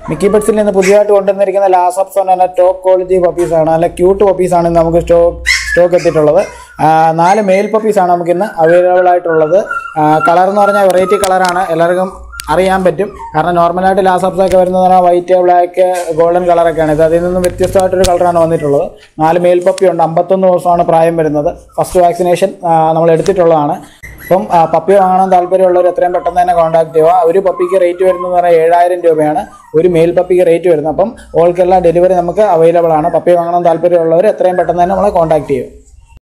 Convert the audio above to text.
Mickey പെറ്റ്സിൽ നിന്ന് പുതിയതായിട്ട് കൊണ്ടുവന്നിരിക്കുന്ന ലാസപ്സ് എന്ന് പറഞ്ഞാൽ ടോപ്പ് ക്വാളിറ്റി പപ്പീസാണ് നല്ല ക്യൂട്ട് പപ്പീസാണ് ഇന്ന് നമുക്ക് സ്റ്റോക്ക് സ്റ്റോക്ക് എത്തിയിട്ടുള്ളത് ആ, നാല് മെയിൽ പപ്പീസാണ് നമുക്കിന്ന് അവൈലബിൾ ആയിട്ടുള്ളത് കളർ എന്ന് പറഞ്ഞാൽ വെറൈറ്റി കളറാണ് എല്ലാവർക്കും അറിയാൻ പറ്റും കാരണം നോർമലായിട്ട് ലാസപ്സ് ഒക്കെ വരുന്നത് പറഞ്ഞാൽ വൈറ്റ് ബ്ലാക്ക് ഗോൾഡൻ കളറൊക്കെയാണ് ഇത് അതിൽ നിന്നും വ്യത്യസ്തമായിട്ടൊരു കളറാണ് വന്നിട്ടുള്ളത് നാല് മെയിൽ പപ്പി ഉണ്ട് അമ്പത്തൊന്ന് ദിവസമാണ് പ്രായം വരുന്നത് ഫസ്റ്റ് വാക്സിനേഷൻ നമ്മൾ എടുത്തിട്ടുള്ളതാണ് അപ്പം ആ, പപ്പി വാങ്ങാൻ താല്പര്യമുള്ളവർ എത്രയും പെട്ടെന്ന് തന്നെ കോൺടാക്ട് ചെയ്യുക ഒരു പപ്പിക്ക് റേറ്റ് വരുന്നത് പറഞ്ഞാൽ ഏഴായിരം രൂപയാണ് ഒരു മെയിൽ പപ്പിക്ക് റേറ്റ് വരുന്നത് അപ്പം ഓൾക്കെല്ലാം ഡെലിവറി നമുക്ക് അവൈലബിൾ ആണ് പപ്പി വാങ്ങണം താല്പര്യമുള്ളവർ എത്രയും പെട്ടെന്ന് തന്നെ നമ്മളെ കോൺടാക്ട് ചെയ്യും